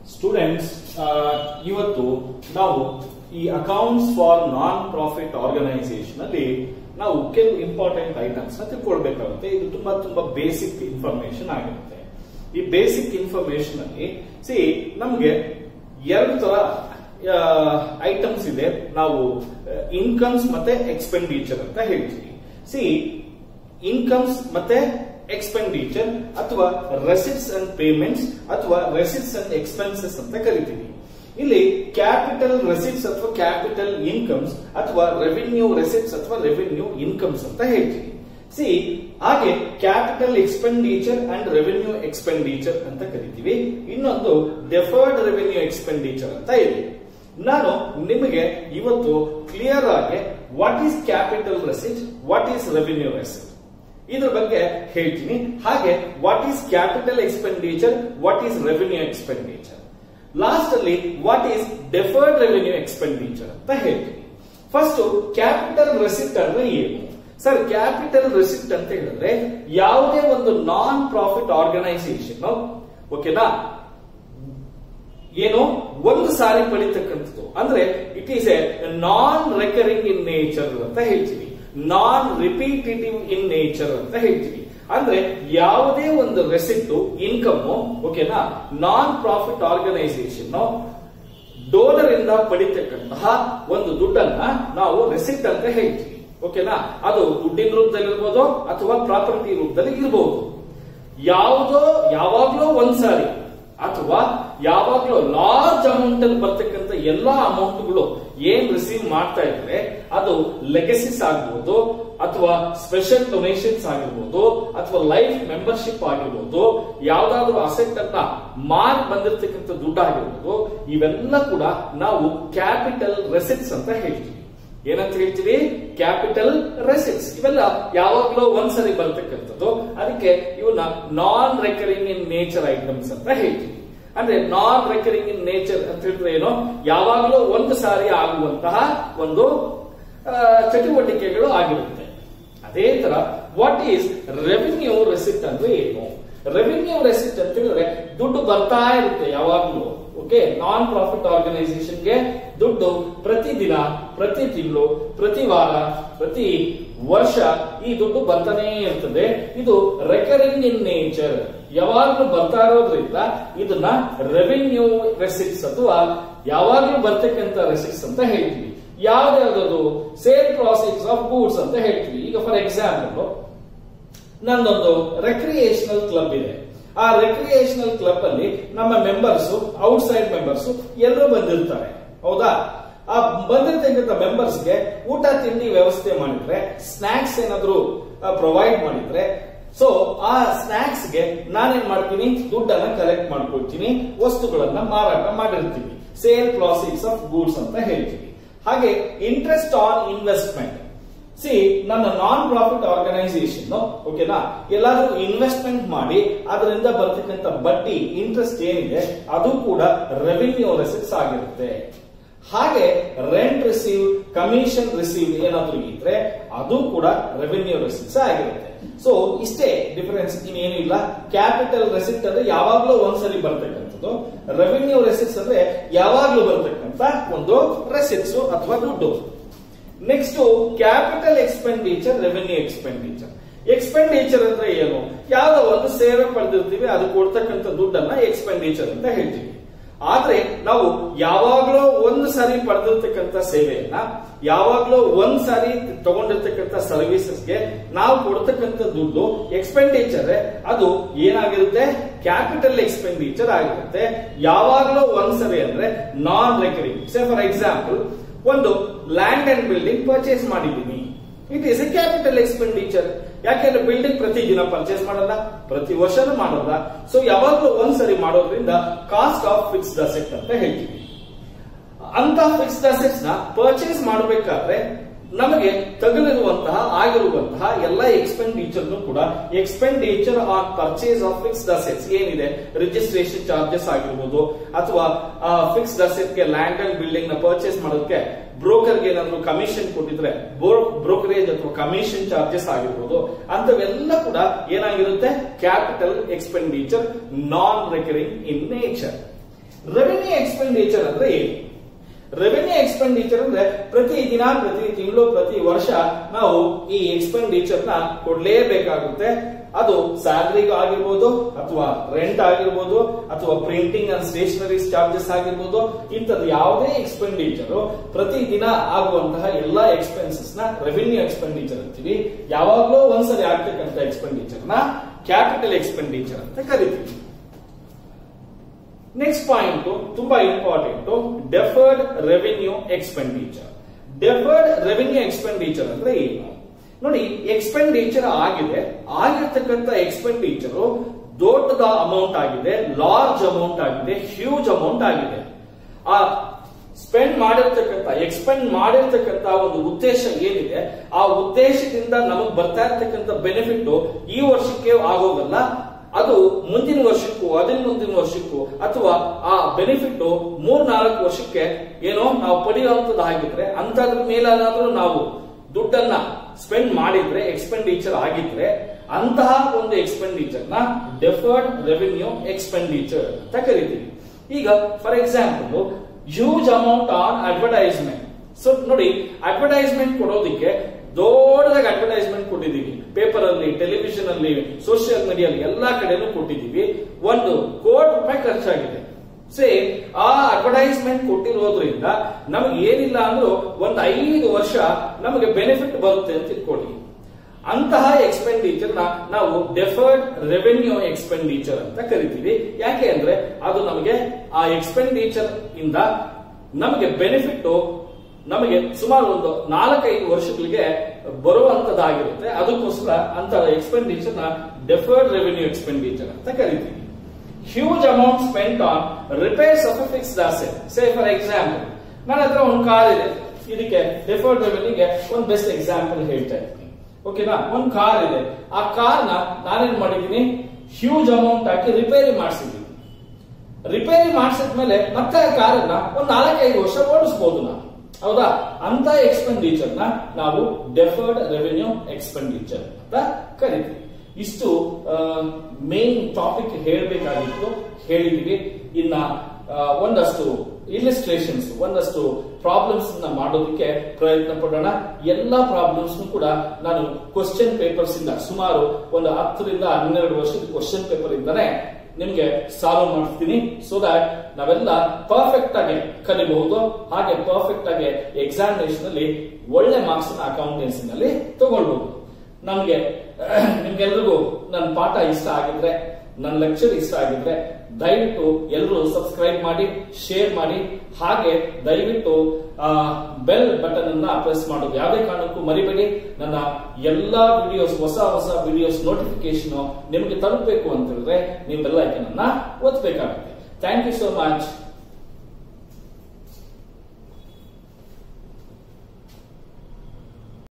students ಇವತ್ತು ನಾವು ಈ accounts for non profit organisation ಅಲ್ಲಿ ನಾವು ಕೆಲವು ಇಂಪಾರ್ಟೆಂಟ್ ಐಟಮ್ಸ್ ನ ತಿಳ್ಕೊಳ್ಬೇಕಾಗುತ್ತೆ ಇದು ತುಂಬಾ ತುಂಬಾ ಬೇಸಿಕ್ ಇನ್ಫಾರ್ಮೇಶನ್ ಆಗಿರುತ್ತೆ ಈ ಬೇಸಿಕ್ ಇನ್ಫಾರ್ಮೇಶನ್ ಅಲ್ಲಿ ಸಿ ನಮ್ಗೆ ಎರಡು ತರ ಐಟಮ್ಸ್ ಇದೆ ನಾವು ಇನ್ಕಮ್ಸ್ ಮತ್ತೆ ಎಕ್ಸ್ಪೆಂಡಿಚರ್ ಅಂತ ಹೇಳ್ತೀವಿ ಸಿ ಇನ್ಕಮ್ಸ್ ಮತ್ತೆ ಎಕ್ಸ್ಪೆಂಡಿಚರ್ ಅಥವಾ ರೆಸಿಟ್ಸ್ ಅಂಡ್ ಪೇಮೆಂಟ್ಸ್ ಅಥವಾ ರೆಸಿಟ್ಸ್ ಅಂಡ್ ಎಕ್ಸ್ಪೆನ್ಸಸ್ ಅಂತ ಕರಿತೀವಿ ಇಲ್ಲಿ ಕ್ಯಾಪಿಟಲ್ ರೆಸಿಟ್ಸ್ ಅಥವಾ ಕ್ಯಾಪಿಟಲ್ ಇನ್ಕಮ್ಸ್ ಅಥವಾ ರೆವಿನ್ಯೂ ರೆಸಿಟ್ಸ್ ಅಥವಾ ರೆವಿನ್ಯೂ ಇನ್ಕಮ್ಸ್ ಅಂತ ಹೇಳ್ತೀವಿ ಸಿ ಹಾಗೆ capital expenditure and revenue expenditure ಅಂತ ಕರಿತೀವಿ ಇನ್ನೊಂದು ಡೆಫರ್ಡ್ ರೆವಿನ್ಯೂ ಎಕ್ಸ್ಪೆಂಡಿಚರ್ ಅಂತ ಇದೆ ನಾನು ನಿಮಗೆ ಇವತ್ತು ಕ್ಲಿಯರ್ ಆಗಿ what is capital receipt what is revenue receipt ಇದ್ರ ಬಗ್ಗೆ ಹೇಳ್ತೀನಿ ಹಾಗೆ what is capital expenditure what is revenue expenditure last ಅಲ್ಲಿ what is deferred revenue expenditure ಅಂತ ಹೇಳ್ತೀನಿ ಫಸ್ಟ್ ಕ್ಯಾಪಿಟಲ್ ರೆಸಿಟ್ ಅಂದ್ರೆ ಏನು ಸರ್ ಕ್ಯಾಪಿಟಲ್ ರೆಸಿಟ್ ಅಂತ ಹೇಳಿದ್ರೆ ಯಾವುದೇ ಒಂದು ನಾನ್ ಪ್ರಾಫಿಟ್ ಆರ್ಗನೈಸೇಷನ್ ಓಕೆನಾ ಏನು ಒಂದು ಸಾರಿ ಪಡಿತಕ್ಕಂಥದ್ದು ಅಂದ್ರೆ it is a non recurring in nature ಅಂತ ಹೇಳ್ತೀವಿ ನಾನ್ ರಿಪೀಟೇಟಿವ್ ಇನ್ ನೇಚರ್ ಅಂತ ಹೇಳ್ತೀವಿ ಅಂದ್ರೆ ಯಾವುದೇ ಒಂದು ರೆಸಿಟ್ ಇನ್ಕಮ್ ಓಕೆನಾ ನಾನ್ ಪ್ರಾಫಿಟ್ ಆರ್ಗನೈಸೇಷನ್ ಡೋನರ್ ಇಂದ ಪಡಿತಕ್ಕಂತಹ ಒಂದು ದುಡ್ಡನ್ನ ನಾವು ರೆಸಿಟ್ ಅಂತ ಹೇಳ್ತೀವಿ ಓಕೆನಾ ಅದು ದುಡ್ಡಿನ ರೂಪದಲ್ಲಿ ಇರ್ಬೋದು ಅಥವಾ ಪ್ರಾಪರ್ಟಿ ರೂಪದಲ್ಲಿ ಇರಬಹುದು ಯಾವುದೋ ಯಾವಾಗ್ಲೋ ಒಂದ್ಸಾರಿ ಅಥವಾ ಯಾವಾಗ್ಲೂ ಲಾರ್ಜ್ ಅಮೌಂಟ್ ಅಲ್ಲಿ ಬರ್ತಕ್ಕಂಥ ಎಲ್ಲಾ ಅಮೌಂಟ್ಗಳು ಏನ್ ರಿಸೀವ್ ಮಾಡ್ತಾ ಇದ್ರೆ ಅದು ಲೆಗಸಿಸ್ ಆಗ್ಬೋದು ಅಥವಾ ಸ್ಪೆಷಲ್ ಡೊನೇಷನ್ಸ್ ಆಗಿರ್ಬೋದು ಅಥವಾ ಲೈಫ್ ಮೆಂಬರ್ಶಿಪ್ ಆಗಿರ್ಬೋದು ಯಾವ್ದಾದ್ರು ಅಸೆಟ್ ಅನ್ನ ಮಾರ್ ಬಂದಿರತಕ್ಕಂಥ ದುಡ್ಡು ಆಗಿರ್ಬೋದು ಇವೆಲ್ಲ ಕೂಡ ನಾವು ಕ್ಯಾಪಿಟಲ್ ರೆಸಿಟ್ಸ್ ಅಂತ ಹೇಳ್ತೀವಿ ಏನಂತ ಹೇಳ್ತೀವಿ ಕ್ಯಾಪಿಟಲ್ ರೆಸಿಟ್ಸ್ ಇವೆಲ್ಲ ಯಾವಾಗ್ಲೂ ಒಂದ್ಸರಿ ಬರ್ತಕ್ಕಂಥದ್ದು ಅದಕ್ಕೆ ಇವನ್ನ non recurring in nature items ಅಂತ ಹೇಳ್ತೀವಿ ಅಂದ್ರೆ ನಾನ್ ರೆಕರಿಂಗ್ ಇನ್ ನೇಚರ್ ಅಂತ ಹೇಳಿದ್ರೆ ಏನು ಯಾವಾಗಲೂ ಒಂದು ಸಾರಿ ಆಗುವಂತಹ ಒಂದು ಚಟುವಟಿಕೆಗಳು ಆಗಿರುತ್ತೆ ಅದೇ ತರ ವಾಟ್ ಈಸ್ ರೆವಿನ್ಯೂ ರೆಸಿಟ್ ಅಂದ್ರೆ ಏನು ರೆವಿನ್ಯೂ ರೆಸಿಟ್ ಅಂತ ಹೇಳಿದ್ರೆ ದುಡ್ಡು ಬರ್ತಾ ಇರುತ್ತೆ ಯಾವಾಗ್ಲೂ ಓಕೆ ನಾನ್ ಪ್ರಾಫಿಟ್ ಆರ್ಗನೈಸೇಷನ್ಗೆ ದುಡ್ಡು ಪ್ರತಿ ದಿನ ಪ್ರತಿ ತಿಂಗಳು ಪ್ರತಿ ವಾರ ಪ್ರತಿ ವರ್ಷ ಈ ದುಡ್ಡು ಬರ್ತಾನೆ ಇರ್ತದೆ ಇದು ರೆಕರಿಂಗ್ ಇನ್ ನೇಚರ್ ಯಾವಾಗ್ಲೂ ಬರ್ತಾ ಇರೋದ್ರಿಂದ ಇದನ್ನ ರೆವಿನ್ಯೂ ರೆಸಿಟ್ಸ್ ಅಥವಾ ಯಾವಾಗ್ಲೂ ಬರ್ತಕ್ಕಂಥ ರೆಸಿಟ್ಸ್ ಅಂತ ಹೇಳ್ತೀವಿ ಯಾವ್ದಾದ್ರು ಸೇಲ್ ಪ್ರಾಸೆಸ್ ಆಫ್ ಗೂಡ್ಸ್ ಅಂತ ಹೇಳ್ತೀವಿ ಈಗ ಫಾರ್ ಎಕ್ಸಾಂಪಲ್ ನಂದೊಂದು ರೆಕ್ರಿಯೇಷನಲ್ ಕ್ಲಬ್ ಇದೆ ಆ ರೆಕ್ರಿಯೇಷನಲ್ ಕ್ಲಬ್ ಅಲ್ಲಿ ನಮ್ಮ ಮೆಂಬರ್ಸ್ ಔಟ್ ಸೈಡ್ ಮೆಂಬರ್ಸ್ ಎಲ್ಲರೂ ಬಂದಿರ್ತಾರೆ ಹೌದಾ ಆ ಬಂದಿರ್ತಕ್ಕಂಥ ಮೆಂಬರ್ಸ್ಗೆ ಊಟ ತಿಂಡಿ ವ್ಯವಸ್ಥೆ ಮಾಡಿದ್ರೆ ಸ್ನಾಕ್ಸ್ ಏನಾದ್ರು ಪ್ರೊವೈಡ್ ಮಾಡಿದ್ರೆ ಸೊ ಆ ಸ್ನಾಕ್ಸ್ ಗೆ ನಾನೇನ್ ಮಾಡ್ತೀನಿ ದುಡ್ಡನ್ನ ಕಲೆಕ್ಟ್ ಮಾಡ್ಕೊಳ್ತೀನಿ ವಸ್ತುಗಳನ್ನ ಮಾರಾಟ ಮಾಡಿರ್ತೀವಿ ಸೇಲ್ ಪ್ರಾಸೆಸ್ ಆಫ್ ಗೂಡ್ಸ್ ಅಂತ ಹೇಳ್ತೀವಿ ಹಾಗೆ ಇಂಟ್ರೆಸ್ಟ್ ಆನ್ ಇನ್ವೆಸ್ಟ್ಮೆಂಟ್ ಸಿ ನನ್ನ ನಾನ್ ಪ್ರಾಫಿಟ್ ಆರ್ಗನೈಸೇಷನ್ ಓಕೆನಾ ಎಲ್ಲಾದ್ರೂ ಇನ್ವೆಸ್ಟ್ಮೆಂಟ್ ಮಾಡಿ ಅದರಿಂದ ಬರ್ತಕ್ಕಂಥ ಬಡ್ಡಿ ಇಂಟ್ರೆಸ್ಟ್ ಏನಿದೆ ಅದು ಕೂಡ ರೆವಿನ್ಯೂ ರೆಸಿಟ್ಸ್ ಆಗಿರುತ್ತೆ ಹಾಗೆ ರೆಂಟ್ ರಿಸೀವ್ ಕಮಿಷನ್ ರಿಸೀವ್ ಏನಾದ್ರೂ ಇದ್ರೆ ಅದು ಕೂಡ ರೆವಿನ್ಯೂ ರೆಸಿಟ್ಸ್ ಆಗಿರುತ್ತೆ ಸೊ ಇಷ್ಟೇ ಡಿಫರೆನ್ಸ್ ಇನ್ನೇನು ಇಲ್ಲ ಕ್ಯಾಪಿಟಲ್ ರೆಸಿಟ್ ಅಂದ್ರೆ ಯಾವಾಗ್ಲೂ ಒಂದ್ಸರಿ ಬರ್ತಕ್ಕಂಥದ್ದು ರೆವಿನ್ಯೂ ರೆಸಿಟ್ಸ್ ಅಂದ್ರೆ ಯಾವಾಗ್ಲೂ ಬರ್ತಕ್ಕಂಥ ಒಂದು ರೆಸಿಟ್ಸ್ ಅಥವಾ ದುಡ್ಡು next capital expenditure revenue expenditure expenditure ಅಂದ್ರೆ ಏನು ಯಾವ್ದೋ ಒಂದು ಸೇವೆ ಪಡೆದಿರ್ತೀವಿ ಅದು ಕೊಡ್ತಕ್ಕಂಥ ದುಡ್ಡನ್ನ ಎಕ್ಸ್ಪೆಂಡಿಚರ್ ಅಂತ ಹೇಳ್ತೀವಿ ಆದ್ರೆ ನಾವು ಯಾವಾಗ್ಲೂ ಒಂದು ಸಾರಿ ಪಡೆದಿರ್ತಕ್ಕಂಥ ಸೇವೆಯನ್ನ ಯಾವಾಗ್ಲೂ ಒಂದ್ ಸಾರಿ ತಗೊಂಡಿರ್ತಕ್ಕಂಥ ಸರ್ವಿಸಸ್ಗೆ ನಾವು ಕೊಡ್ತಕ್ಕಂಥ ದುಡ್ಡು ಎಕ್ಸ್ಪೆಂಡಿಚರ್ ಅದು ಏನಾಗಿರುತ್ತೆ ಕ್ಯಾಪಿಟಲ್ ಎಕ್ಸ್ಪೆಂಡಿಚರ್ ಆಗಿರುತ್ತೆ ಯಾವಾಗ್ಲೂ ಒಂದ್ ಸರಿ ಅಂದ್ರೆ non recurring say for example ಒಂದು ಲ್ಯಾಂಡ್ ಅಂಡ್ ಬಿಲ್ಡಿಂಗ್ ಪರ್ಚೇಸ್ ಮಾಡಿದ್ದೀನಿ it is a capital expenditure ಯಾಕೆಂದ್ರೆ ಬಿಲ್ಡಿಂಗ್ ಪ್ರತಿ ದಿನ ಪರ್ಚೇಸ್ ಮಾಡಲ್ಲ ಪ್ರತಿ ವರ್ಷನೂ ಮಾಡಲ್ಲ ಸೊ ಯಾವಾಗಲೂ ಒಂದ್ಸರಿ ಮಾಡೋದ್ರಿಂದ ಕಾಸ್ಟ್ ಆಫ್ ಫಿಕ್ಸ್ಡ್ ಅಸೆಟ್ ಅಂತ ಹೇಳ್ತೀವಿ ಅಂತ ಫಿಕ್ಸ್ಡ್ ಅಸೆಟ್ಸ್ ನ ಪರ್ಚೇಸ್ ಮಾಡಬೇಕಾದ್ರೆ ನಮಗೆ ತಗುಲಿರುವಂತಹ ಆಗಿರುವಂತಹ ಎಲ್ಲ ಎಕ್ಸ್ಪೆಂಡಿಚರ್ ಕೂಡ expenditure on purchase of fixed assets ಏನಿದೆ ರಿಜಿಸ್ಟ್ರೇಷನ್ ಚಾರ್ಜಸ್ ಆಗಿರ್ಬೋದು ಅಥವಾ ಫಿಕ್ಸ್ಡ್ ಅಸೆಟ್ ಗೆ ಲ್ಯಾಂಡ್ ಅಂಡ್ ಬಿಲ್ಡಿಂಗ್ ನ ಪರ್ಚೇಸ್ ಮಾಡೋದಕ್ಕೆ ಬ್ರೋಕರ್ಗೆ ಏನಾದ್ರು ಕಮಿಷನ್ ಕೊಟ್ಟಿದ್ರೆ ಬ್ರೋಕರೇಜ್ ಅಥವಾ ಕಮಿಷನ್ ಚಾರ್ಜಸ್ ಆಗಿರ್ಬೋದು ಅಂತವೆಲ್ಲ ಕೂಡ ಏನಾಗಿರುತ್ತೆ capital expenditure non recurring in nature revenue expenditure ಅಂದ್ರೆ ಏನು ರೆವೆನ್ಯೂ ಎಕ್ಸ್ಪೆಂಡಿಚರ್ ಅಂದ್ರೆ ಪ್ರತಿ ದಿನ ಪ್ರತಿ ತಿಂಗಳು ಪ್ರತಿ ವರ್ಷ ನಾವು ಈ ಎಕ್ಸ್ಪೆಂಡಿಚರ್ ನ ಕೊಡ್ಲೇಬೇಕಾಗುತ್ತೆ ಅದು ಸ್ಯಾಲರಿ ಆಗಿರ್ಬೋದು ಅಥವಾ ರೆಂಟ್ ಆಗಿರ್ಬೋದು ಅಥವಾ ಪ್ರಿಂಟಿಂಗ್ ಅಂಡ್ ಸ್ಟೇಷನರೀಸ್ ಚಾರ್ಜಸ್ ಆಗಿರ್ಬೋದು ಇಂಥದ್ದು ಯಾವುದೇ ಎಕ್ಸ್ಪೆಂಡಿಚರ್ ಪ್ರತಿ ದಿನ ಆಗುವಂತಹ ಎಲ್ಲಾ ಎಕ್ಸ್ಪೆನ್ಸಸ್ ನ ರೆವೆನ್ಯೂ ಎಕ್ಸ್ಪೆಂಡಿಚರ್ ಅಂತೀವಿ ಯಾವಾಗ್ಲೂ ಒಂದ್ಸರಿ ಆಗ್ತಕ್ಕಂಥ ಎಕ್ಸ್ಪೆಂಡಿಚರ್ ನ ಕ್ಯಾಪಿಟಲ್ ಎಕ್ಸ್ಪೆಂಡಿಚರ್ ಅಂತ ಕರಿತೀವಿ ನೆಕ್ಸ್ಟ್ ಪಾಯಿಂಟ್ ತುಂಬಾ important deferred revenue expenditure deferred revenue expenditure ಅಂದ್ರೆ ಏನು ನೋಡಿ ಎಕ್ಸ್ಪೆಂಡಿಚರ್ ಆಗಿದೆ ಆಗಿರ್ತಕ್ಕಂಥ ಎಕ್ಸ್ಪೆಂಡಿಚರ್ ದೊಡ್ಡದ ಅಮೌಂಟ್ ಆಗಿದೆ ಲಾರ್ಜ್ ಅಮೌಂಟ್ ಆಗಿದೆ ಹ್ಯೂಜ್ ಅಮೌಂಟ್ ಆಗಿದೆ ಆ ಸ್ಪೆಂಡ್ ಮಾಡಿರ್ತಕ್ಕಂಥ ಎಕ್ಸ್ಪೆಂಡ್ ಮಾಡಿರ್ತಕ್ಕಂಥ ಒಂದು ಉದ್ದೇಶ ಏನಿದೆ ಆ ಉದ್ದೇಶದಿಂದ ನಮಗ್ ಬರ್ತಾ ಇರ್ತಕ್ಕಂಥ ಬೆನಿಫಿಟ್ ಈ ವರ್ಷಕ್ಕೆ ಆಗೋಗಲ್ಲ ಅದು ಮುಂದಿನ ವರ್ಷಕ್ಕೂ ಅದಿನ ಮುಂದಿನ ವರ್ಷಕ್ಕೂ ಅಥವಾ ಆ ಬೆನಿಫಿಟ್ ಮೂರ್ ನಾಲ್ಕು ವರ್ಷಕ್ಕೆ ಏನೋ ನಾವು ಪಡೆಯುವಂತದ್ದು ಆಗಿದ್ರೆ ಅಂತದ್ರ ಮೇಲಾದ್ರೂ ನಾವು ದುಡ್ಡನ್ನ ಸ್ಪೆಂಡ್ ಮಾಡಿದ್ರೆ ಎಕ್ಸ್ಪೆಂಡಿಚರ್ ಆಗಿದ್ರೆ ಅಂತಹ ಒಂದು ಎಕ್ಸ್ಪೆಂಡಿಚರ್ ನ ಡೆಫರ್ಡ್ ರೆವೆನ್ಯೂ ಎಕ್ಸ್ಪೆಂಡಿಚರ್ ಅಂತ ಕರಿತೀವಿ ಈಗ for example huge amount on advertisement so ನೋಡಿ ಅಡ್ವರ್ಟೈಸ್ಮೆಂಟ್ ಕೊಡೋದಕ್ಕೆ ದೊಡ್ಡದಾಗಿ ಅಡ್ವರ್ಟೈಸ್ಮೆಂಟ್ ಕೊಟ್ಟಿದ್ದೀವಿ ಪೇಪರ್ ಅಲ್ಲಿ ಟೆಲಿವಿಷನ್ ಅಲ್ಲಿ ಸೋಷಿಯಲ್ ಮೀಡಿಯಲ್ಲಿ ಎಲ್ಲಾ ಕಡೆನೂ ಕೊಟ್ಟಿದ್ದೀವಿ ಒಂದು ಕೋಟಿ ರೂಪಾಯಿ ಖರ್ಚಾಗಿದೆ ಸೇ ಆ ಅಡ್ವರ್ಟೈಸ್ಮೆಂಟ್ ಕೊಟ್ಟಿರೋದ್ರಿಂದ ನಮಗೆ ಏನಿಲ್ಲ ಅಂದ್ರೂ ಒಂದು ಐದು ವರ್ಷ ನಮಗೆ ಬೆನಿಫಿಟ್ ಬರುತ್ತೆ ಅಂತ ತಿಳ್ಕೊಳ್ಳಿ ಅಂತಹ ಎಕ್ಸ್ಪೆಂಡಿಚರ್ ನ ನಾವು ಡೆಫರ್ಡ್ ರೆವೆನ್ಯೂ ಎಕ್ಸ್ಪೆಂಡಿಚರ್ ಅಂತ ಕರಿತೀವಿ ಯಾಕೆ ಅಂದ್ರೆ ಅದು ನಮಗೆ ಆ ಎಕ್ಸ್ಪೆಂಡಿಚರ್ ಇಂದ ನಮಗೆ ಬೆನಿಫಿಟ್ ನಮಗೆ ಸುಮಾರು ಒಂದು ನಾಲ್ಕೈದು ವರ್ಷಗಳಿಗೆ ಬರುವಂತದ್ದಾಗಿರುತ್ತೆ ಅದಕ್ಕೋಸ್ಕರ ಅಂತ ಎಕ್ಸ್ಪೆಂಡಿಚರ್ ನ ಡೆಫರ್ಡ್ ರೆವೆನ್ಯೂ ಎಕ್ಸ್ಪೆಂಡಿಚರ್ ಅಂತ ಕರಿತೀವಿ huge amount spent on repairs of fixed asset say for example ನನ್ನ ಹತ್ರ ಒಂದು ಕಾರ್ ಇದೆ ಇದಕ್ಕೆ ಡೆಫರ್ಡ್ ರೆವೆನ್ಯೂಗೆ ಒಂದು ಬೆಸ್ಟ್ ಎಕ್ಸಾಂಪಲ್ ಹೇಳ್ತಾ ಇದ್ದೀನಿ ಓಕೆನಾ ಒಂದು ಕಾರ್ ಇದೆ ಆ ಕಾರ್ ನ ನಾನೇನ್ ಮಾಡಿದ್ದೀನಿ ಹ್ಯೂಜ್ ಅಮೌಂಟ್ ಹಾಕಿ ರಿಪೇರಿ ಮಾಡಿಸಿದ್ದೀನಿ ರಿಪೇರಿ ಮಾಡಿಸಿದ್ಮೇಲೆ ಮತ್ತೆ ಆ ಕಾರನ್ನ ಒಂದು ನಾಲ್ಕೈದು ವರ್ಷ ಓಡಿಸಬಹುದು ನಾನು ಹೌದಾ ಅಂತ ಎಕ್ಸ್ಪೆಂಡಿಚರ್ ನ ನಾವು ಡೆಫರ್ಡ್ ರೆವೆನ್ಯೂ ಎಕ್ಸ್ಪೆಂಡಿಚರ್ ಅಂತ ಕರಿತೀವಿ ಇಷ್ಟು ಮೇನ್ ಟಾಪಿಕ್ ಹೇಳಬೇಕಾಗಿತ್ತು ಹೇಳಿದೀವಿ ಇನ್ನ ಆ, ಒಂದಷ್ಟು ಇಲಿಸ್ಟ್ರೇಷನ್ಸ್ ಒಂದಷ್ಟು ಪ್ರಾಬ್ಲಮ್ಸ್ ನ ಮಾಡೋದಕ್ಕೆ ಪ್ರಯತ್ನ ಪಡೋಣ ಎಲ್ಲಾ ಪ್ರಾಬ್ಲಮ್ಸ್ ಕೂಡ ನಾನು ಕ್ವಶನ್ ಪೇಪರ್ಸ್ ಇಂದ ಸುಮಾರು ಒಂದು ಹತ್ತರಿಂದ ಹನ್ನೆರಡು ವರ್ಷದ ಕ್ವಶನ್ ಪೇಪರ್ ಇಂದಾನೆ ನಿಮ್ಗೆ ಸಾಲ್ವ್ ಮಾಡ್ತೀನಿ ಸೊ ದಟ್ ನಾವೆಲ್ಲ ಪರ್ಫೆಕ್ಟ್ ಆಗಿ ಕಲಿಬಹುದು ಹಾಗೆ ಪರ್ಫೆಕ್ಟ್ ಆಗಿ ಎಕ್ಸಾಮಿನೇಷನ್ ಅಲ್ಲಿ ಒಳ್ಳೆ ಮಾರ್ಕ್ಸ್ ಅಕೌಂಟೆನ್ಸಿ ನಲ್ಲಿ ತಗೊಳ್ಬಹುದು ನಮ್ಗೆ ನಿಮ್ಗೆಲ್ರಿಗೂ ನನ್ನ ಪಾಠ ಇಷ್ಟ ಆಗಿದ್ರೆ ನನ್ನ ಲೆಕ್ಚರ್ ಇಷ್ಟ ಆಗಿದ್ರೆ ದಯವಿಟ್ಟು ಎಲ್ಲರೂ ಸಬ್ಸ್ಕ್ರೈಬ್ ಮಾಡಿ ಶೇರ್ ಮಾಡಿ ಹಾಗೆ ದಯವಿಟ್ಟು ಬೆಲ್ ಬಟನ್ ಅನ್ನ ಪ್ರೆಸ್ ಮಾಡೋದು ಯಾವುದೇ ಕಾರಣಕ್ಕೂ ಮರಿಬೇಡಿ ನನ್ನ ಎಲ್ಲಾ ವಿಡಿಯೋಸ್ ಹೊಸ ಹೊಸ ವಿಡಿಯೋಸ್ ನೋಟಿಫಿಕೇಶನ್ ನಿಮಗೆ ತಲುಪಬೇಕು ಅಂತ ಹೇಳಿದ್ರೆ ನೀವು ಬೆಲ್ ಐಕನ್ ಅನ್ನ ಒತ್ತಬೇಕಾಗುತ್ತೆ ಥ್ಯಾಂಕ್ ಯು ಸೋ ಮಚ್